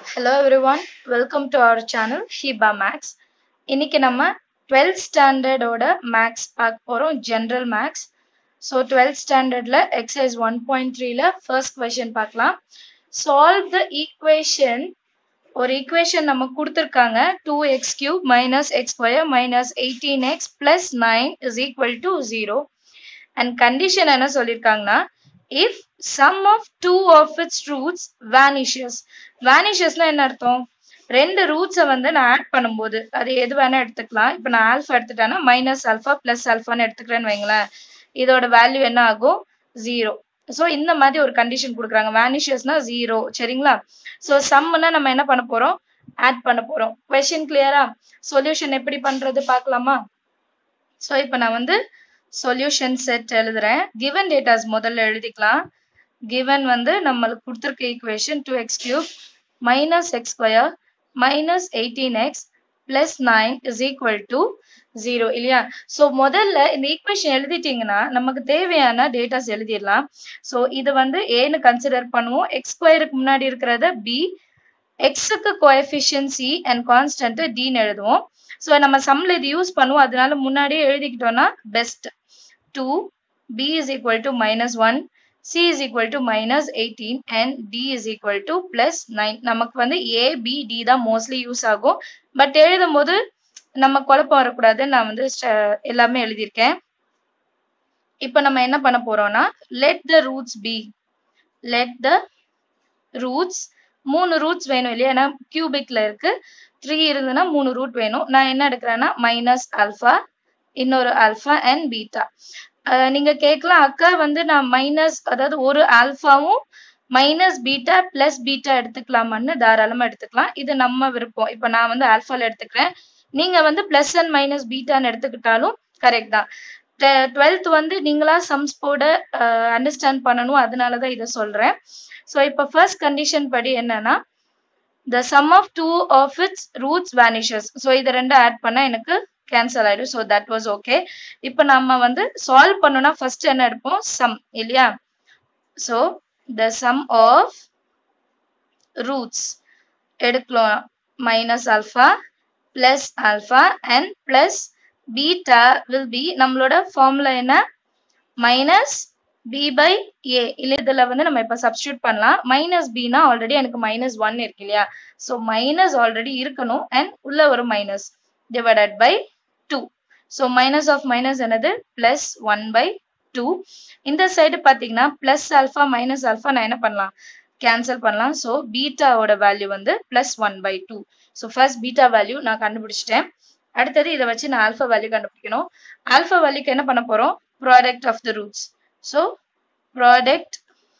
Hello everyone, welcome to our channel Shiba Max. இன்னைக்கு நம்ம 12th standard ஓட maths பார்க்க போறோம் ஜெனரல் மேக்ஸ் ஸோ 12th ஸ்டாண்டர்ட்ல எக்ஸசைஸ் ஒன் பாயிண்ட் த்ரீல ஃபர்ஸ்ட் கொஷின் பார்க்கலாம் சால்வ் த ஈக்குவேஷன் ஒரு ஈக்குவேஷன் நம்ம கொடுத்துருக்காங்க two x cube minus x square minus eighteen x plus nine is equal to zero and condition என்ன சொல்லியிருக்காங்கன்னா if sum of two of its roots vanishes வேனிஷஸ்னா என்ன அர்த்தம் ரெண்டு ரூட்ஸை வந்து நான் ஆட் பண்ணும்போது அது எது வேணா எடுத்துக்கலாம் இப்போ நான் ஆல்ஃபா எடுத்துட்டேன்னா மைனஸ் ஆல்ஃபா பிளஸ் ஆல்ஃபான்னு எடுத்துக்கிறேன்னு வைங்களேன் இதோட வேல்யூ என்ன ஆகும் ஜீரோ ஸோ இந்த மாதிரி ஒரு கண்டிஷன் கொடுக்குறாங்க வேனிஷஸ்னா ஜீரோ சரிங்களா ஸோ சம்னா நம்ம என்ன பண்ண போறோம் ஆட் பண்ண போறோம் கொஸ்டின் கிளியரா சொல்யூஷன் எப்படி பண்றது பார்க்கலாமா ஸோ இப்போ நான் வந்து சொல்யூஷன் செட் எழுதுறேன் கிவன் டேட்டாஸ் முதல்ல எழுதிக்கலாம் கிவன் வந்து நம்மளுக்கு கொடுத்துருக்க equation two x cube minus x square minus eighteen x plus nine is equal to zero இல்லையா ஸோ முதல்ல இந்த ஈக்குவேஷன் எழுதிட்டீங்கன்னா நமக்கு தேவையான டேட்டாஸ் எழுதிடலாம் ஸோ இது வந்து ஏன்னு கன்சிடர் பண்ணுவோம் எக்ஸ் ஸ்கொயருக்கு முன்னாடி இருக்கிறத பி எக்ஸுக்கு கோஎஃபிஷியன் சி அண்ட் கான்ஸ்டன்ட் டின்னு எழுதுவோம் ஸோ நம்ம சம்ல இது யூஸ் பண்ணுவோம் அதனால முன்னாடியே எழுதிக்கிட்டோம்னா best two b is equal to minus one c is equal to minus eighteen and d is equal to plus nine நமக்கு வந்து ஏ பி டி தான் மோஸ்ட்லி யூஸ் ஆகும் பட் எழுதும் போது நம்ம குழப்பம் வரக்கூடாது நான் வந்து எல்லாமே எழுதியிருக்கேன் இப்போ நம்ம என்ன பண்ண போறோம்னா let the roots be let the roots மூணு ரூட்ஸ் வேணும் இல்லையா ஏன்னா கியூபிக்ல இருக்கு த்ரீ இருந்ததுன்னா மூணு ரூட் வேணும் நான் என்ன எடுக்கிறேன்னா மைனஸ் ஆல்ஃபா இன்னொரு ஆல்ஃபா அண்ட் பீட்டா நீங்க கேட்கலாம் அக்கா வந்து நான் மைனஸ் அதாவது ஒரு ஆல்ஃபாவும் மைனஸ் பீட்டா பிளஸ் பீட்டா எடுத்துக்கலாமான்னு தாராளமா எடுத்துக்கலாம் இது நம்ம விருப்பம் இப்போ நான் வந்து ஆல்ஃபால எடுத்துக்கிறேன் நீங்க வந்து பிளஸ் அண்ட் மைனஸ் பீட்டான்னு எடுத்துக்கிட்டாலும் கரெக்ட் தான் டுவெல்த் வந்து நீங்களா சம்ஸ் போட அண்டர்ஸ்டாண்ட் பண்ணணும் அதனாலதான் இதை சொல்றேன் ஸோ இப்போ ஃபர்ஸ்ட் கண்டிஷன் படி என்னன்னா the sum of two of its roots vanishes so இது ரெண்டு ஆட் பண்ணா எனக்கு கேன்சல் ஆயிடும் ஸோ தட் வாஸ் ஓகே இப்போ நம்ம வந்து சால்வ் பண்ணோம்னா ஃபர்ஸ்ட் என்ன எடுப்போம் சம் இல்லையா so the sum of roots எடுக்கலாம் minus alpha plus alpha and plus beta will be நம்மளோட ஃபார்முலா என்ன மைனஸ் பி பை ஏ இல்ல இதுல வந்து நம்ம இப்ப சப்ஸ்டியூட் பண்ணலாம் மைனஸ் பினா ஆல்ரெடி எனக்கு மைனஸ் ஒன் இருக்கு இல்லையா ஸோ மைனஸ் ஆல்ரெடி இருக்கணும் அண்ட் உள்ள ஒரு minus divided by two so minus of minus என்னது பிளஸ் ஒன் பை டூ இந்த சைடு பார்த்தீங்கன்னா பிளஸ் ஆல்ஃபா மைனஸ் ஆல்ஃபா நான் என்ன பண்ணலாம் கேன்சல் பண்ணலாம் ஸோ பீட்டாவோட வேல்யூ வந்து plus one by two so first beta value நான் கண்டுபிடிச்சிட்டேன் அடுத்தது இதை வச்சு நான் ஆல்ஃபா வேல்யூ கண்டுபிடிக்கணும் ஆல்ஃபா வேல்யூக்கு என்ன பண்ண போறோம் product of the roots so product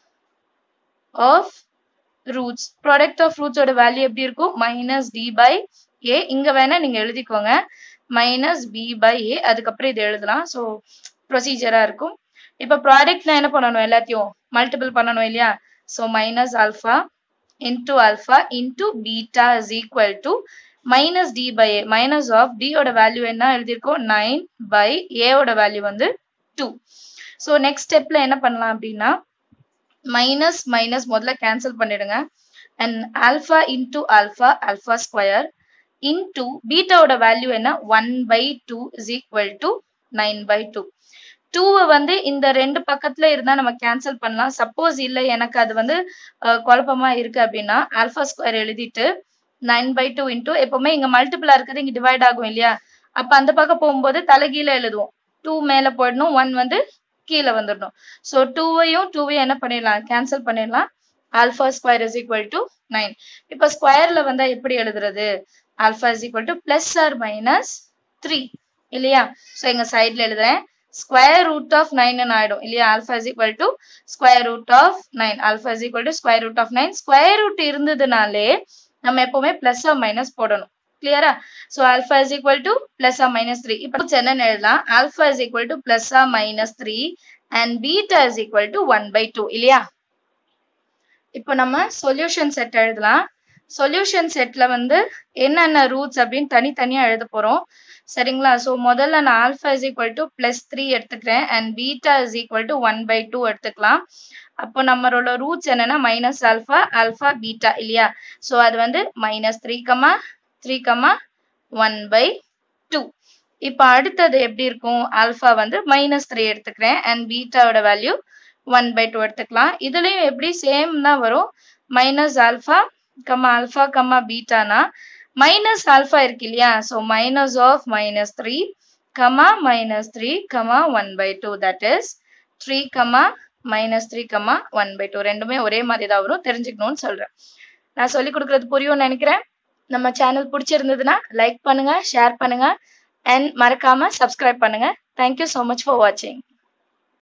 of roots product of ரூட்ஸோட வேல்யூ எப்படி இருக்கும் மைனஸ் டி பை ஏ இங்க வேணா நீங்க எழுதிக்கோங்க மைனஸ் பி பை ஏ அதுக்கப்புறம் இது எழுதலாம் ஸோ ப்ரொசீஜரா இருக்கும் இப்போ ப்ராடக்ட்னா என்ன பண்ணணும் எல்லாத்தையும் மல்டிபிள் பண்ணணும் இல்லையா so minus alpha into alpha into beta is equal to minus d by a minus of டியோட வேல்யூ என்ன எழுதியிருக்கோம் நைன் பை ஏவோட வேல்யூ வந்து டூ ஸோ நெக்ஸ்ட் ஸ்டெப்ல என்ன பண்ணலாம் அப்படின்னா மைனஸ் மைனஸ் முதல்ல கேன்சல் பண்ணிடுங்க and alpha into alpha alpha square into பீட்டாவோட வேல்யூ என்ன one by two is equal to nine by two டூவை வந்து இந்த ரெண்டு பக்கத்துல இருந்தா நம்ம கேன்சல் பண்ணலாம் சப்போஸ் இல்லை எனக்கு அது வந்து குழப்பமா இருக்கு அப்படின்னா ஆல்ஃபா ஸ்கொயர் எழுதிட்டு நைன் பை டூ இன்டூ எப்பவுமே இங்க மல்டிபிளா இருக்குது இங்க டிவைட் ஆகும் இல்லையா அப்ப அந்த பக்கம் போகும்போது தலைகீழ எழுதுவோம் டூ மேல போயிடணும் ஒன் வந்து கீழே வந்துடணும் ஸோ டூவையும் டூவையும் என்ன பண்ணிடலாம் கேன்சல் பண்ணிடலாம் alpha square is equal to nine இப்போ ஸ்கொயர்ல வந்தா எப்படி எழுதுறது alpha is equal to plus or minus three இல்லையா ஸோ எங்க சைட்ல எழுதுறேன் ஸ்கொயர் ரூட் ஆஃப் நைன் ஆயிடும் இல்லையா alpha is equal to square root of nine alpha is equal to square root of nine square root இருந்ததுனாலே நம்ம எப்பவுமே plus or minus போடணும் கிளியரா so alpha is equal to plus or minus three இப்போ என்னன்னு எழுதலாம் alpha is equal to plus or minus three and beta is equal to one by two இல்லையா இப்போ நம்ம சொல்யூஷன் செட் எழுதலாம் சொல்யூஷன் செட்ல வந்து என்னென்ன ரூட்ஸ் அப்படின்னு தனித்தனியா எழுத போறோம் சரிங்களா ஸோ முதல்ல நான் alpha is equal to plus three எடுத்துக்கிறேன் and beta is equal to one by two எடுத்துக்கலாம் அப்போ நம்மளோட ரூட்ஸ் என்னன்னா மைனஸ் ஆல்ஃபா ஆல்ஃபா பீட்டா இல்லையா ஸோ அது வந்து minus three comma three comma one by two இப்போ அடுத்தது எப்படி இருக்கும் ஆல்ஃபா வந்து மைனஸ் த்ரீ எடுத்துக்கிறேன் அண்ட் பீட்டாவோட வேல்யூ ஒன் பை டூ எடுத்துக்கலாம் இதுலயும் எப்படி சேம் தான் வரும் minus alpha comma alpha comma பீட்டானா மைனஸ் ஆல்ஃபா இருக்கு இல்லையா so minus of minus three comma minus three comma one by two that is three comma minus three comma one by two ரெண்டுமே ஒரே மாதிரி தான் வரும் தெரிஞ்சுக்கணும்னு சொல்றேன் நான் சொல்லி கொடுக்கறது புரியும்னு நினைக்கிறேன் நம்ம சேனல் பிடிச்சிருந்ததுன்னா லைக் பண்ணுங்க ஷேர் பண்ணுங்க அண்ட் மறக்காம சப்ஸ்கிரைப் பண்ணுங்க தேங்க்யூ ஸோ மச் ஃபார் வாட்சிங்